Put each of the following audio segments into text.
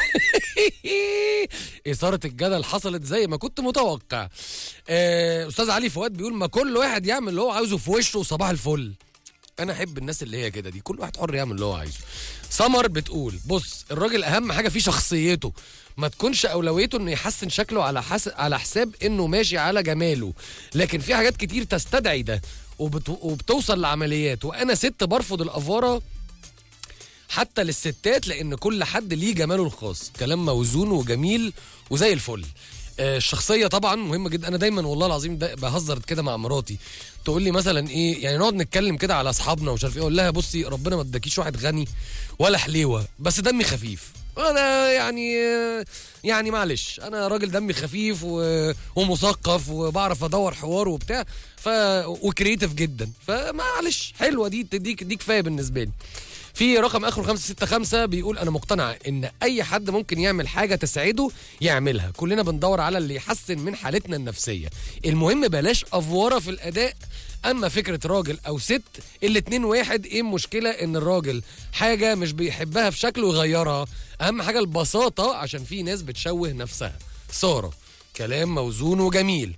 إثارة الجدل حصلت زي ما كنت متوقع آه، أستاذ علي فؤاد بيقول ما كل واحد يعمل اللي هو عاوزه في وشه صباح الفل انا احب الناس اللي هي كده دي كل واحد حر يعمل اللي هو عايزه سمر بتقول بص الراجل اهم حاجه فيه شخصيته ما تكونش اولويته انه يحسن شكله على حس... على حساب انه ماشي على جماله لكن في حاجات كتير تستدعي ده وبت... وبتوصل لعمليات وانا ست برفض الافوره حتى للستات لان كل حد ليه جماله الخاص كلام موزون وجميل وزي الفل آه، الشخصيه طبعا مهمه جدا انا دايما والله العظيم ده بهزر كده مع مراتي تقول لي مثلا ايه يعني نقعد نتكلم كده على اصحابنا ومش عارف ايه اقول لها بصي ربنا ما اداكيش واحد غني ولا حليوه بس دمي خفيف انا يعني يعني معلش انا راجل دمي خفيف و... ومثقف وبعرف ادور حوار وبتاع ف وكريتيف جدا فمعلش حلوه دي دي دي كفايه بالنسبه لي في رقم اخره 565 بيقول انا مقتنع ان اي حد ممكن يعمل حاجه تسعده يعملها كلنا بندور على اللي يحسن من حالتنا النفسيه المهم بلاش افوره في الاداء اما فكره راجل او ست الاتنين واحد ايه المشكله ان الراجل حاجه مش بيحبها في شكله يغيرها اهم حاجه البساطه عشان في ناس بتشوه نفسها ساره كلام موزون وجميل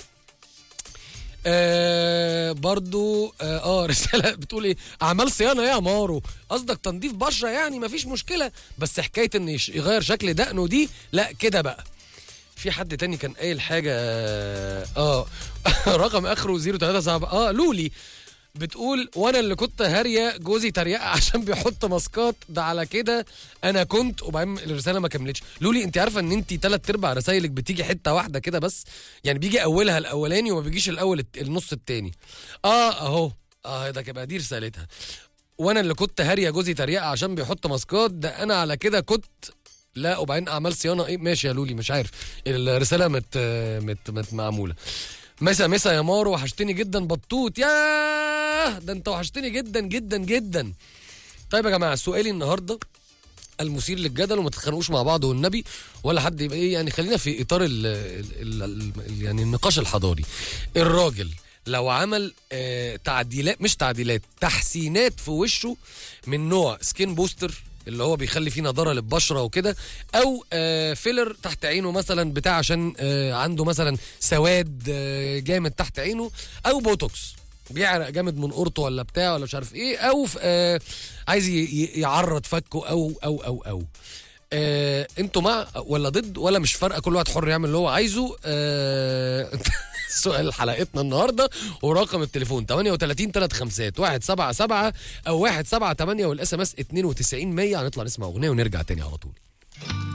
آه برضو اه, آه رساله بتقول ايه اعمال صيانه يا مارو قصدك تنظيف بشره يعني مفيش مشكله بس حكايه ان يش- يغير شكل دقنه دي لا كده بقى في حد تاني كان قايل حاجه اه رقم اخره 037 اه لولي بتقول وانا اللي كنت هاريه جوزي تريقه عشان بيحط ماسكات ده على كده انا كنت وبعدين الرساله ما كملتش لولي انت عارفه ان انت تلات ارباع رسايلك بتيجي حته واحده كده بس يعني بيجي اولها الاولاني وما بيجيش الاول الت- النص التاني اه اهو اه ده كده دي رسالتها وانا اللي كنت هاريه جوزي تريقه عشان بيحط ماسكات ده انا على كده كنت لا وبعدين اعمال صيانه ايه ماشي يا لولي مش عارف الرساله مت مت, مت معموله مسا مسا يا مارو وحشتني جدا بطوط ياه ده انت وحشتني جدا جدا جدا طيب يا جماعه سؤالي النهارده المثير للجدل وما تتخانقوش مع بعض والنبي ولا حد يبقى ايه يعني خلينا في اطار ال ال ال ال يعني النقاش الحضاري الراجل لو عمل آه تعديلات مش تعديلات تحسينات في وشه من نوع سكين بوستر اللي هو بيخلي فيه نضاره للبشره وكده او آه فيلر تحت عينه مثلا بتاع عشان آه عنده مثلا سواد آه جامد تحت عينه او بوتوكس بيعرق جامد من قرطه ولا بتاع ولا مش عارف ايه او ف- آه عايز ي- ي- يعرض فكه او او او او آه انتوا مع ولا ضد ولا مش فارقه كل واحد حر يعمل اللي هو عايزه آه سؤال حلقتنا النهارده ورقم التليفون 38 3 خمسات 177 او 178 والاس ام اس 92 100 هنطلع نسمع اغنيه ونرجع تاني على طول